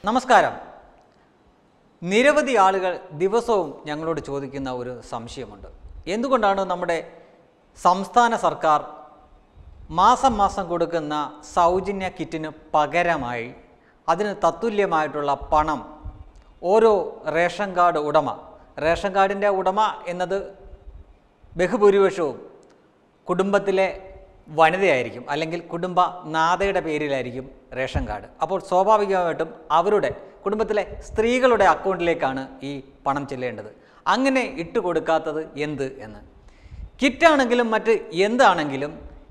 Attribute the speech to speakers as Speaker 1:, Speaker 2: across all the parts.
Speaker 1: നമസ്കാരം നിരവധി ആളുകൾ ദിവസവും ഞങ്ങളോട് ചോദിക്കുന്ന ഒരു സംശയമുണ്ട് എന്തുകൊണ്ടാണ് നമ്മുടെ സംസ്ഥാന സർക്കാർ മാസം മാസം കൊടുക്കുന്ന സൗജന്യ കിറ്റിന് പകരമായി അതിന് തത്തുല്യമായിട്ടുള്ള പണം ഓരോ റേഷൻ കാർഡ് ഉടമ റേഷൻ കാർഡിൻ്റെ ഉടമ എന്നത് ബഹുഭൂരിപക്ഷവും കുടുംബത്തിലെ വനിതയായിരിക്കും അല്ലെങ്കിൽ കുടുംബ നാഥയുടെ പേരിലായിരിക്കും റേഷൻ കാർഡ് അപ്പോൾ സ്വാഭാവികമായിട്ടും അവരുടെ കുടുംബത്തിലെ സ്ത്രീകളുടെ അക്കൗണ്ടിലേക്കാണ് ഈ പണം ചെല്ലേണ്ടത് അങ്ങനെ ഇട്ട് കൊടുക്കാത്തത് എന്ത് എന്ന് കിറ്റാണെങ്കിലും മറ്റ് എന്താണെങ്കിലും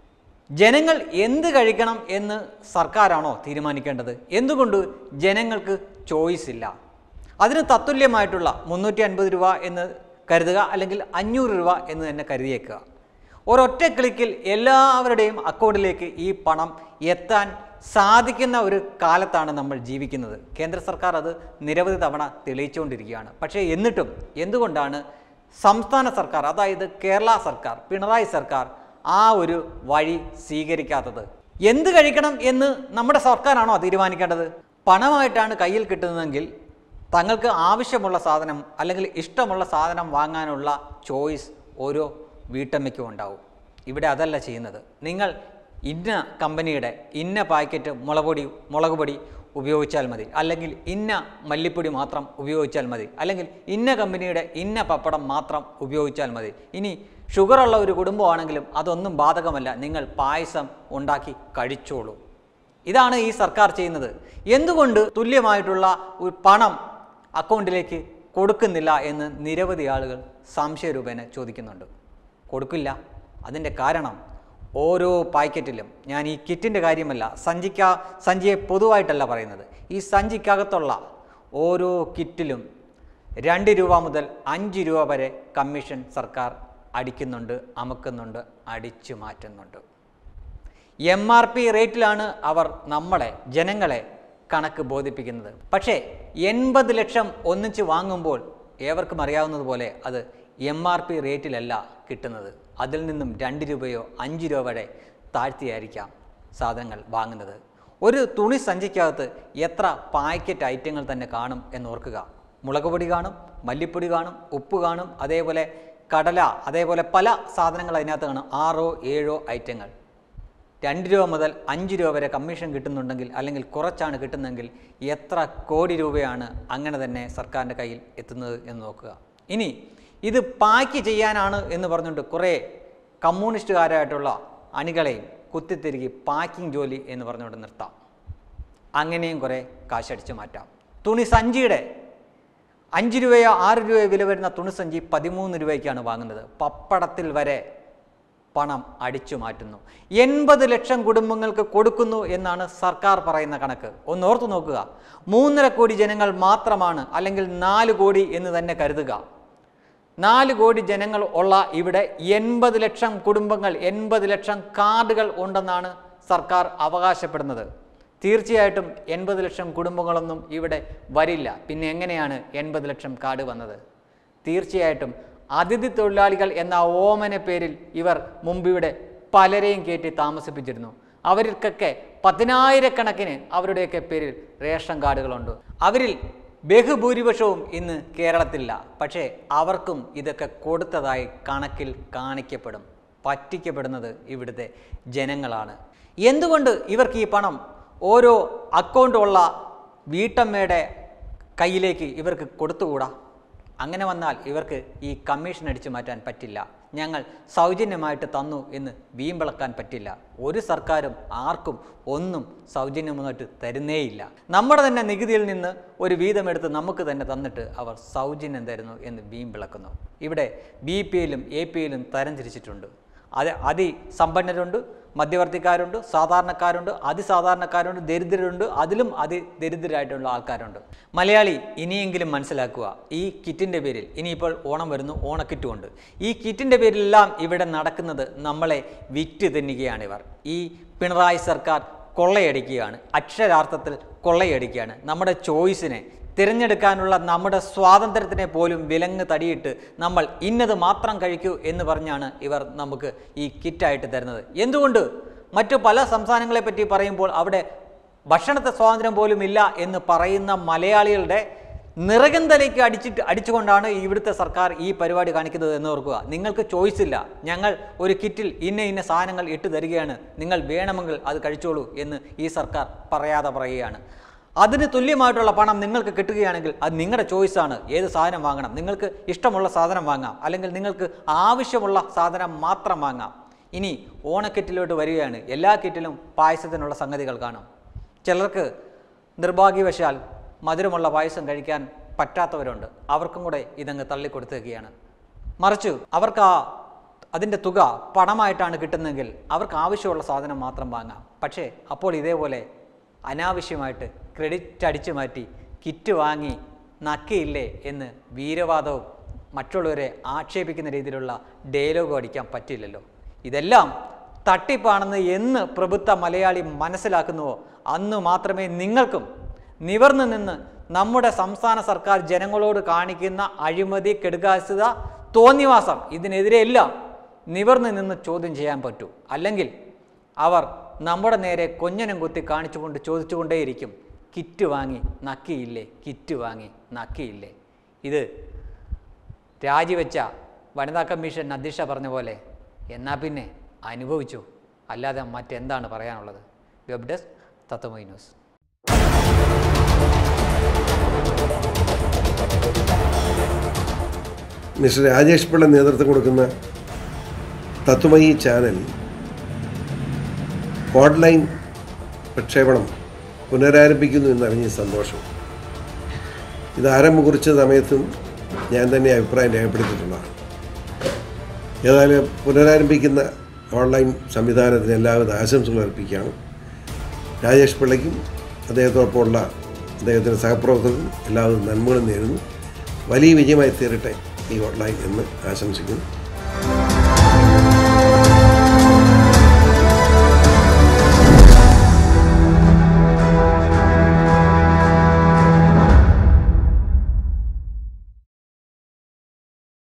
Speaker 1: ജനങ്ങൾ എന്ത് കഴിക്കണം എന്ന് സർക്കാരാണോ തീരുമാനിക്കേണ്ടത് എന്തുകൊണ്ട് ജനങ്ങൾക്ക് ചോയ്സ് ഇല്ല അതിന് തത്തുല്യമായിട്ടുള്ള മുന്നൂറ്റി അൻപത് രൂപ എന്ന് കരുതുക അല്ലെങ്കിൽ അഞ്ഞൂറ് രൂപ എന്ന് തന്നെ കരുതിയേക്കുക ഒരൊറ്റ ക്ലിക്കിൽ എല്ലാവരുടെയും അക്കൗണ്ടിലേക്ക് ഈ പണം എത്താൻ സാധിക്കുന്ന ഒരു കാലത്താണ് നമ്മൾ ജീവിക്കുന്നത് കേന്ദ്ര സർക്കാർ അത് നിരവധി തവണ തെളിയിച്ചുകൊണ്ടിരിക്കുകയാണ് പക്ഷേ എന്നിട്ടും എന്തുകൊണ്ടാണ് സംസ്ഥാന സർക്കാർ അതായത് കേരള സർക്കാർ പിണറായി സർക്കാർ ആ ഒരു വഴി സ്വീകരിക്കാത്തത് എന്ത് കഴിക്കണം എന്ന് നമ്മുടെ സർക്കാരാണോ തീരുമാനിക്കേണ്ടത് പണമായിട്ടാണ് കയ്യിൽ കിട്ടുന്നതെങ്കിൽ തങ്ങൾക്ക് ആവശ്യമുള്ള സാധനം അല്ലെങ്കിൽ ഇഷ്ടമുള്ള സാധനം വാങ്ങാനുള്ള ചോയ്സ് ഓരോ വീട്ടമ്മയ്ക്കും ഉണ്ടാവും ഇവിടെ അതല്ല ചെയ്യുന്നത് നിങ്ങൾ ഇന്ന കമ്പനിയുടെ ഇന്ന പാക്കറ്റ് മുളകുപൊടി മുളക് പൊടി ഉപയോഗിച്ചാൽ മതി അല്ലെങ്കിൽ ഇന്ന മല്ലിപ്പൊടി മാത്രം ഉപയോഗിച്ചാൽ മതി അല്ലെങ്കിൽ ഇന്ന കമ്പനിയുടെ ഇന്ന പപ്പടം മാത്രം ഉപയോഗിച്ചാൽ മതി ഇനി ഷുഗറുള്ള ഒരു കുടുംബമാണെങ്കിലും അതൊന്നും ബാധകമല്ല നിങ്ങൾ പായസം ഉണ്ടാക്കി കഴിച്ചോളൂ ഇതാണ് ഈ സർക്കാർ ചെയ്യുന്നത് എന്തുകൊണ്ട് തുല്യമായിട്ടുള്ള ഒരു പണം അക്കൗണ്ടിലേക്ക് കൊടുക്കുന്നില്ല എന്ന് നിരവധി ആളുകൾ സംശയരൂപേണ ചോദിക്കുന്നുണ്ട് കൊടുക്കില്ല അതിൻ്റെ കാരണം ഓരോ പാക്കറ്റിലും ഞാൻ ഈ കിറ്റിൻ്റെ കാര്യമല്ല സഞ്ചിക്ക സഞ്ചിയെ പൊതുവായിട്ടല്ല പറയുന്നത് ഈ സഞ്ചിക്കകത്തുള്ള ഓരോ കിറ്റിലും രണ്ട് രൂപ മുതൽ അഞ്ച് രൂപ വരെ കമ്മീഷൻ സർക്കാർ അടിക്കുന്നുണ്ട് അമക്കുന്നുണ്ട് അടിച്ചു മാറ്റുന്നുണ്ട് എം ആർ പി റേറ്റിലാണ് അവർ നമ്മളെ ജനങ്ങളെ കണക്ക് ബോധിപ്പിക്കുന്നത് പക്ഷേ എൺപത് ലക്ഷം ഒന്നിച്ച് വാങ്ങുമ്പോൾ ഏവർക്കും അറിയാവുന്നതുപോലെ അത് എം ആർ പി റേറ്റിലല്ല കിട്ടുന്നത് അതിൽ നിന്നും രണ്ട് രൂപയോ അഞ്ച് രൂപ വരെ താഴ്ത്തിയായിരിക്കാം സാധനങ്ങൾ വാങ്ങുന്നത് ഒരു തുണി സഞ്ചിക്കകത്ത് എത്ര പാക്കറ്റ് ഐറ്റങ്ങൾ തന്നെ കാണും എന്നോർക്കുക മുളക് പൊടി കാണും മല്ലിപ്പൊടി കാണും ഉപ്പ് കാണും അതേപോലെ കടല അതേപോലെ പല സാധനങ്ങൾ അതിനകത്ത് കാണും ആറോ ഏഴോ ഐറ്റങ്ങൾ രണ്ട് രൂപ മുതൽ അഞ്ച് രൂപ വരെ കമ്മീഷൻ കിട്ടുന്നുണ്ടെങ്കിൽ അല്ലെങ്കിൽ കുറച്ചാണ് കിട്ടുന്നതെങ്കിൽ എത്ര കോടി രൂപയാണ് അങ്ങനെ തന്നെ സർക്കാരിൻ്റെ കയ്യിൽ എത്തുന്നത് എന്ന് നോക്കുക ഇനി ഇത് പാക്ക് ചെയ്യാനാണ് എന്ന് പറഞ്ഞുകൊണ്ട് കുറേ കമ്മ്യൂണിസ്റ്റുകാരായിട്ടുള്ള അണികളെയും കുത്തിത്തിരുകി പാക്കിംഗ് ജോലി എന്ന് പറഞ്ഞുകൊണ്ട് നിർത്താം അങ്ങനെയും കുറേ കാശടിച്ച് മാറ്റാം തുണി സഞ്ചിയുടെ അഞ്ച് രൂപയോ ആറ് രൂപയോ വില വരുന്ന തുണിസഞ്ചി പതിമൂന്ന് രൂപയ്ക്കാണ് വാങ്ങുന്നത് പപ്പടത്തിൽ വരെ പണം അടിച്ചു മാറ്റുന്നു എൺപത് ലക്ഷം കുടുംബങ്ങൾക്ക് കൊടുക്കുന്നു എന്നാണ് സർക്കാർ പറയുന്ന കണക്ക് ഒന്ന് ഓർത്തു നോക്കുക മൂന്നര കോടി ജനങ്ങൾ മാത്രമാണ് അല്ലെങ്കിൽ നാല് കോടി എന്ന് തന്നെ കരുതുക നാല് കോടി ജനങ്ങൾ ഉള്ള ഇവിടെ എൺപത് ലക്ഷം കുടുംബങ്ങൾ എൺപത് ലക്ഷം കാർഡുകൾ ഉണ്ടെന്നാണ് സർക്കാർ അവകാശപ്പെടുന്നത് തീർച്ചയായിട്ടും എൺപത് ലക്ഷം കുടുംബങ്ങളൊന്നും ഇവിടെ വരില്ല പിന്നെ എങ്ങനെയാണ് എൺപത് ലക്ഷം കാർഡ് വന്നത് തീർച്ചയായിട്ടും അതിഥി തൊഴിലാളികൾ എന്ന ഓമന പേരിൽ ഇവർ മുമ്പിവിടെ പലരെയും കയറ്റി താമസിപ്പിച്ചിരുന്നു അവർക്കൊക്കെ പതിനായിരക്കണക്കിന് അവരുടെയൊക്കെ പേരിൽ റേഷൻ കാർഡുകളുണ്ട് അവരിൽ ബഹുഭൂരിപക്ഷവും ഇന്ന് കേരളത്തിലില്ല പക്ഷേ അവർക്കും ഇതൊക്കെ കൊടുത്തതായി കണക്കിൽ കാണിക്കപ്പെടും പറ്റിക്കപ്പെടുന്നത് ഇവിടുത്തെ ജനങ്ങളാണ് എന്തുകൊണ്ട് ഇവർക്ക് ഈ പണം ഓരോ അക്കൗണ്ടുള്ള വീട്ടമ്മയുടെ കയ്യിലേക്ക് ഇവർക്ക് കൊടുത്തുകൂടാ അങ്ങനെ വന്നാൽ ഇവർക്ക് ഈ കമ്മീഷൻ അടിച്ചു മാറ്റാൻ പറ്റില്ല ഞങ്ങൾ സൗജന്യമായിട്ട് തന്നു എന്ന് വീമ്പിളക്കാൻ പറ്റില്ല ഒരു സർക്കാരും ആർക്കും ഒന്നും സൗജന്യമായിട്ട് തരുന്നേയില്ല നമ്മുടെ തന്നെ നികുതിയിൽ നിന്ന് ഒരു വീതമെടുത്ത് നമുക്ക് തന്നെ തന്നിട്ട് അവർ സൗജന്യം തരുന്നു എന്ന് വീമ്പിളക്കുന്നു ഇവിടെ ബി പി എല്ലും എ പി എല്ലും തരംതിരിച്ചിട്ടുണ്ട് അത് അതിസമ്പന്നരുണ്ട് മധ്യവർത്തിക്കാരുണ്ട് സാധാരണക്കാരുണ്ട് അതിസാധാരണക്കാരുണ്ട് ദരിദ്രരുണ്ട് അതിലും അതിദരിദ്രരായിട്ടുള്ള ആൾക്കാരുണ്ട് മലയാളി ഇനിയെങ്കിലും മനസ്സിലാക്കുക ഈ കിറ്റിൻ്റെ പേരിൽ ഇനിയിപ്പോൾ ഓണം വരുന്നു ഓണക്കിറ്റുമുണ്ട് ഈ കിറ്റിൻ്റെ പേരിലെല്ലാം ഇവിടെ നടക്കുന്നത് നമ്മളെ വിറ്റ് തിന്നുകയാണ് ഇവർ ഈ പിണറായി സർക്കാർ കൊള്ളയടിക്കുകയാണ് അക്ഷരാർത്ഥത്തിൽ കൊള്ളയടിക്കുകയാണ് നമ്മുടെ ചോയ്സിനെ തിരഞ്ഞെടുക്കാനുള്ള നമ്മുടെ സ്വാതന്ത്ര്യത്തിനെ പോലും വിലങ്ങ് തടിയിട്ട് നമ്മൾ ഇന്നത് മാത്രം കഴിക്കൂ എന്ന് പറഞ്ഞാണ് ഇവർ നമുക്ക് ഈ കിറ്റായിട്ട് തരുന്നത് എന്തുകൊണ്ട് മറ്റു പല സംസ്ഥാനങ്ങളെ പറ്റി പറയുമ്പോൾ അവിടെ ഭക്ഷണത്തെ സ്വാതന്ത്ര്യം പോലും ഇല്ല എന്ന് പറയുന്ന മലയാളികളുടെ നിറകന്തലേക്ക് അടിച്ചിട്ട് അടിച്ചുകൊണ്ടാണ് ഇവിടുത്തെ സർക്കാർ ഈ പരിപാടി കാണിക്കുന്നത് എന്ന് ഓർക്കുക നിങ്ങൾക്ക് ചോയ്സ് ഇല്ല ഞങ്ങൾ ഒരു കിറ്റിൽ ഇന്ന ഇന്ന സാധനങ്ങൾ ഇട്ട് തരികയാണ് നിങ്ങൾ വേണമെങ്കിൽ അത് കഴിച്ചോളൂ എന്ന് ഈ സർക്കാർ പറയാതെ പറയുകയാണ് അതിന് തുല്യമായിട്ടുള്ള പണം നിങ്ങൾക്ക് കിട്ടുകയാണെങ്കിൽ അത് നിങ്ങളുടെ ചോയ്സാണ് ഏത് സാധനം വാങ്ങണം നിങ്ങൾക്ക് ഇഷ്ടമുള്ള സാധനം വാങ്ങാം അല്ലെങ്കിൽ നിങ്ങൾക്ക് ആവശ്യമുള്ള സാധനം മാത്രം വാങ്ങാം ഇനി ഓണക്കിറ്റിലോട്ട് വരികയാണ് എല്ലാ കിറ്റിലും പായസത്തിനുള്ള സംഗതികൾ കാണും ചിലർക്ക് നിർഭാഗ്യവശാൽ മധുരമുള്ള പായസം കഴിക്കാൻ പറ്റാത്തവരുണ്ട് അവർക്കും കൂടെ ഇതങ്ങ് തള്ളിക്കൊടുത്തുകയാണ് മറിച്ച് അവർക്ക് ആ അതിൻ്റെ തുക പണമായിട്ടാണ് കിട്ടുന്നതെങ്കിൽ അവർക്ക് ആവശ്യമുള്ള സാധനം മാത്രം വാങ്ങാം പക്ഷേ അപ്പോൾ ഇതേപോലെ അനാവശ്യമായിട്ട് ക്രെഡിറ്റ് അടിച്ചു മാറ്റി കിറ്റ് വാങ്ങി നക്കിയില്ലേ എന്ന് വീരവാദവും മറ്റുള്ളവരെ ആക്ഷേപിക്കുന്ന രീതിയിലുള്ള ഡയലോഗും അടിക്കാൻ പറ്റില്ലല്ലോ ഇതെല്ലാം തട്ടിപ്പാണെന്ന് എന്ന് പ്രബുദ്ധ മലയാളി മനസ്സിലാക്കുന്നുവോ അന്ന് മാത്രമേ നിങ്ങൾക്കും നിവർന്നു നിന്ന് നമ്മുടെ സംസ്ഥാന സർക്കാർ ജനങ്ങളോട് കാണിക്കുന്ന അഴിമതി കെടുകാസ്യത തോന്നിവാസം ഇതിനെതിരെയെല്ലാം നിവർന്നു നിന്ന് ചോദ്യം ചെയ്യാൻ പറ്റൂ അല്ലെങ്കിൽ അവർ നമ്മുടെ നേരെ കൊഞ്ഞനം കുത്തി കാണിച്ചുകൊണ്ട് ചോദിച്ചുകൊണ്ടേയിരിക്കും കിറ്റ് വാങ്ങി നക്കിയില്ലേ കിറ്റ് വാങ്ങി നക്കിയില്ലേ ഇത് രാജിവെച്ച വനിതാ കമ്മീഷൻ അധ്യക്ഷ പറഞ്ഞ പോലെ എന്നാൽ പിന്നെ അനുഭവിച്ചു അല്ലാതെ മറ്റെന്താണ് പറയാനുള്ളത് web desk Tatwamayi news
Speaker 2: mister Rajesh Pillai നേതൃത്വം കൊടുക്കുന്ന തത്വമയി ചാനൽ ഓൺലൈൻ പ്രക്ഷേപണം പുനരാരംഭിക്കുന്നു എന്നറിഞ്ഞ സന്തോഷം ഇത് ആരംഭം കുറിച്ച സമയത്തും ഞാൻ തന്നെ അഭിപ്രായം രേഖപ്പെടുത്തിയിട്ടുള്ളതാണ് ഏതായാലും പുനരാരംഭിക്കുന്ന ഓൺലൈൻ സംവിധാനത്തിന് എല്ലാവിധ ആശംസകൾ അർപ്പിക്കുകയാണ് രാജേഷ് പിള്ളയ്ക്കും അദ്ദേഹത്തോടൊപ്പമുള്ള അദ്ദേഹത്തിൻ്റെ സഹപ്രവർത്തകർക്കും എല്ലാവിധ നന്മകളും നേരുന്നു വലിയ വിജയമായി തീരട്ടെ ഈ ഓൺലൈൻ എന്ന് ആശംസിക്കുന്നു